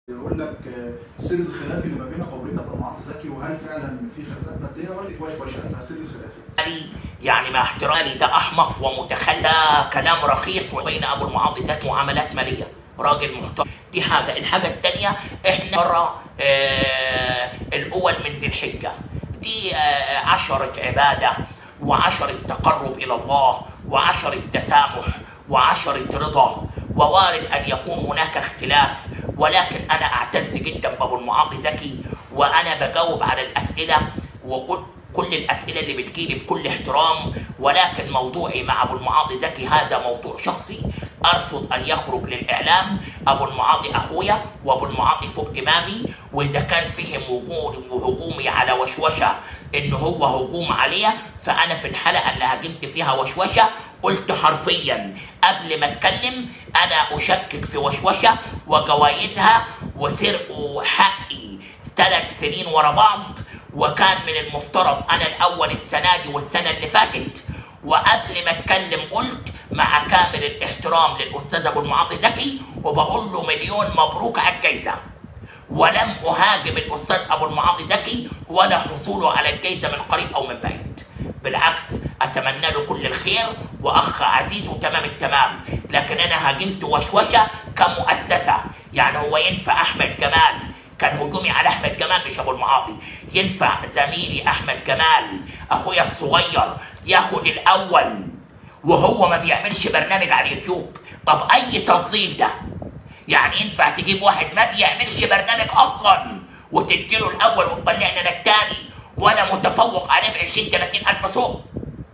يقول لك سر الخلاف اللي ما بينك وبين ابو المعاطي زكي وهل فعلا في خلافات ماديه ولا وشوشه فسر الخلاف علي يعني مع احترامي ده احمق ومتخلف كلام رخيص وبين ابو المعاطي ذات معاملات ماليه راجل محترم دي حاجه الحاجه الثانيه احنا مره آه الاول من ذي الحجه دي آه عشره عباده وعشره تقرب الى الله وعشره تسامح وعشره رضا ووارد ان يكون هناك اختلاف ولكن انا اعتز جدا بابو المعاطي زكي وانا بجاوب على الاسئله وكل كل الاسئله اللي بتجيلي بكل احترام ولكن موضوعي مع ابو المعاطي زكي هذا موضوع شخصي ارفض ان يخرج للاعلام ابو المعاطي اخويا وابو المعاطي فوق دماغي واذا كان فهم وجود وهجومي على وشوشه ان هو هجوم عليا فانا في الحلقه اللي هاجمت فيها وشوشه قلت حرفيا قبل ما اتكلم انا اشكك في وشوشه وجوائزها وسرقوا حقي ثلاث سنين ورا بعض وكان من المفترض انا الاول السنه دي والسنه اللي فاتت وقبل ما اتكلم قلت مع كامل الاحترام للاستاذ ابو المعاطي زكي وبقول له مليون مبروك على الجايزه ولم اهاجم الاستاذ ابو المعاطي زكي ولا حصوله على الجايزه من قريب او من بعيد بالعكس اتمنى له كل الخير واخ عزيز وتمام التمام لكن انا هاجمت وشوشه كمؤسسه يعني هو ينفع احمد جمال كان هجومي على احمد جمال مش ابو المعاطي ينفع زميلي احمد جمال اخويا الصغير ياخد الاول وهو ما بيعملش برنامج على اليوتيوب طب اي تضليل ده يعني ينفع تجيب واحد ما بيعملش برنامج اصلا وتديله الاول وتطلعني انا الثاني وانا متفوق عليه ب 20 30 الف صوت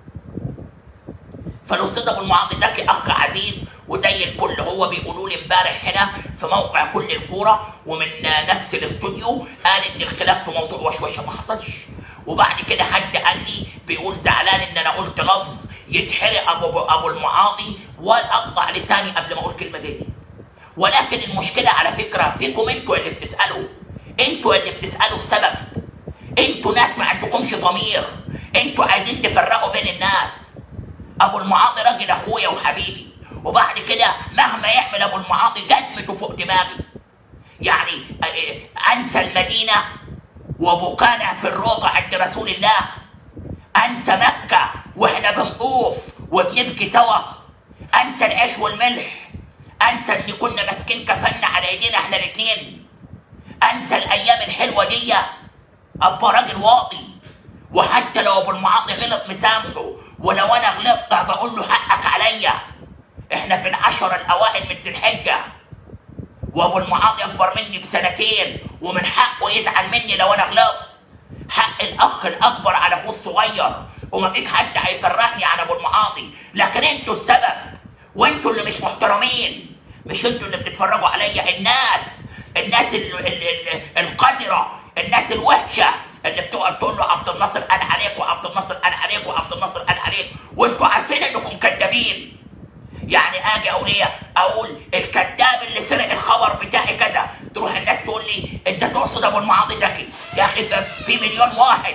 فالاستاذ ابو المعاطي زكي اخ عزيز وزي الفل هو بيقولوا لي امبارح هنا في موقع كل الكوره ومن نفس الاستوديو قال ان الخلاف في موضوع وشوشه ما حصلش وبعد كده حد قال لي بيقول زعلان ان انا قلت لفظ يتحرق ابو ابو المعاطي واقطع لساني قبل ما اقول كلمه زي دي ولكن المشكله على فكره فيكم انتوا اللي بتسالوا انتوا اللي بتسالوا السبب انتوا ناس ما عندكمش ضمير انتوا عايزين تفرقوا بين الناس ابو المعاطي راجل اخويا وحبيبي وبعد كده مهما يعمل ابو المعاطي جزمته فوق دماغي يعني انسى المدينه وبكانا في الروضه عند رسول الله انسى مكه واحنا بنطوف وبنبكي سوا انسى العيش والملح انسى ان كنا ماسكين كفنا على ايدينا احنا الاثنين انسى الايام الحلوه دي ابقى راجل واطي وحتى لو ابو المعاطي غلط مسامحه ولو انا غلطت بقول له حقك عليا احنا في العشرة الاوائل من ذي الحجه وابو المعاطي اكبر مني بسنتين ومن حقه يزعل مني لو انا غلطت حق الاخ الاكبر على اخوه الصغير وما فيش حد هيفرقني عن ابو المعاطي لكن انتوا السبب وانتوا اللي مش محترمين مش انتوا اللي بتتفرجوا عليا الناس الناس ال ال ال القذره الناس الوحشه اللي بتقعد تقول له عبد الناصر قال عليك وعبد الناصر قال عليك وعبد الناصر قال عليك وانتوا عارفين انكم كذابين يعني اجي اقول ايه اقول الكذاب اللي سرق الخبر بتاعي كذا تروح الناس تقول لي انت تقصد ابو المعاطي زكي يا اخي في مليون واحد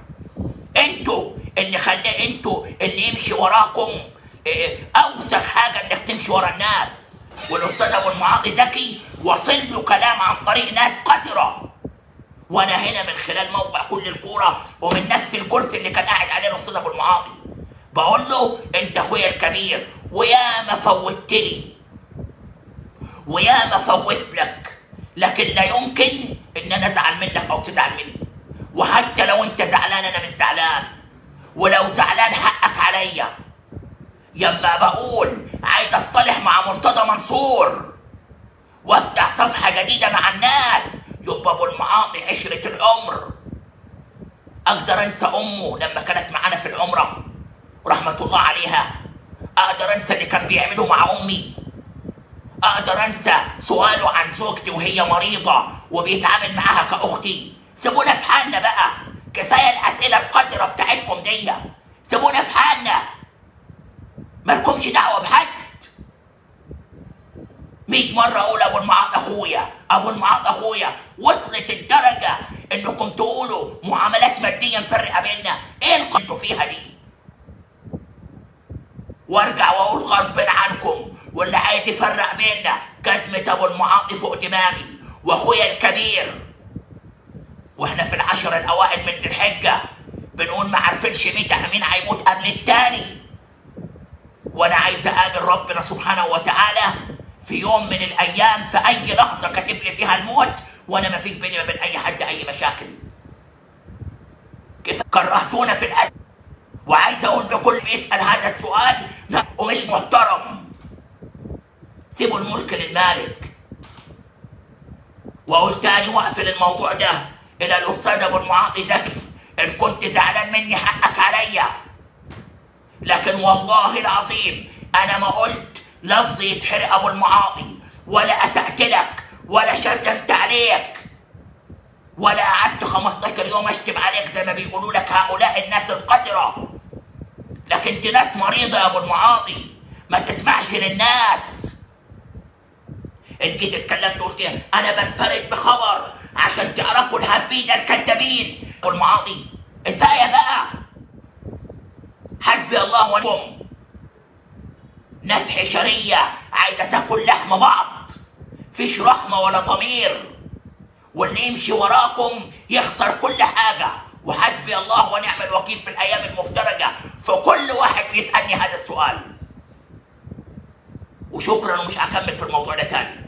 انتوا اللي خلي انتوا اللي يمشي وراكم اوسخ حاجه انك تمشي ورا الناس والاستاذ ابو المعاطي زكي وصل له كلام عن طريق ناس قذره وانا هنا من خلال موقع كل الكوره ومن نفس الكرسي اللي كان قاعد عليه الاستاذ ابو المعاطي بقول له انت اخويا الكبير ويا ما فوتت لي ويا ما فوت لك لكن لا يمكن ان انا ازعل منك او تزعل مني وحتى لو انت زعلان انا مش زعلان ولو زعلان حقك عليا يما بقول عايز اصطلح مع مرتضى منصور وافتح صفحه جديده مع الناس يبقى ابو المعاطي عشره العمر اقدر انسى امه لما كانت معانا في العمره رحمه الله عليها اقدر انسى اللي كان بيعمله مع امي اقدر انسى سؤاله عن زوجتي وهي مريضه وبيتعامل معاها كاختي سيبونا في حالنا بقى كفايه الاسئله القذره بتاعتكم دي سيبونا في حالنا مالكمش دعوه بحد 100 مرة أقول أبو المعاط أخويا، أبو المعاط أخويا، وصلت الدرجة إنكم تقولوا معاملات مادية مفرقة بيننا، إيه اللي انتوا فيها دي؟ وارجع واقول غصب عنكم واللي عايز يفرق بيننا جزمة ابو المعاطي فوق دماغي واخويا الكبير واحنا في العشر الاوائل من ذي الحجه بنقول ما عارفينش متى مين هيموت قبل التاني وانا عايز اقابل ربنا سبحانه وتعالى في يوم من الايام في اي لحظه كاتب لي فيها الموت وانا ما فيش بيني وبين اي حد اي مشاكل كيف كرهتونا في الاسد وعايز اقول بكل بيسال هذا السؤال لا ومش محترم سيبوا الملك للمالك واقول تاني واقفل الموضوع ده الى الاستاذ ابو المعاطي زكي ان كنت زعلان مني حقك عليا لكن والله العظيم انا ما قلت لفظ يتحرق ابو المعاطي ولا اسأت لك ولا شتمت عليك ولا قعدت 15 يوم اشتم عليك زي ما بيقولوا لك هؤلاء الناس القذرة لكن دي ناس مريضة يا ابو المعاطي ما تسمعش للناس ان جيت اتكلمت قلت إيه؟ انا بنفرد بخبر عشان تعرفوا الهبيدة الكذابين ابو المعاطي انفاية بقى حسبي الله ونعم ناس حشرية عايزة تاكل لحم بعض فيش رحمة ولا ضمير واللي يمشي وراكم يخسر كل حاجة وحسبي الله ونعم الوكيل في الأيام المفترجة فكل واحد بيسألني هذا السؤال وشكرا ومش هكمل في الموضوع ده تاني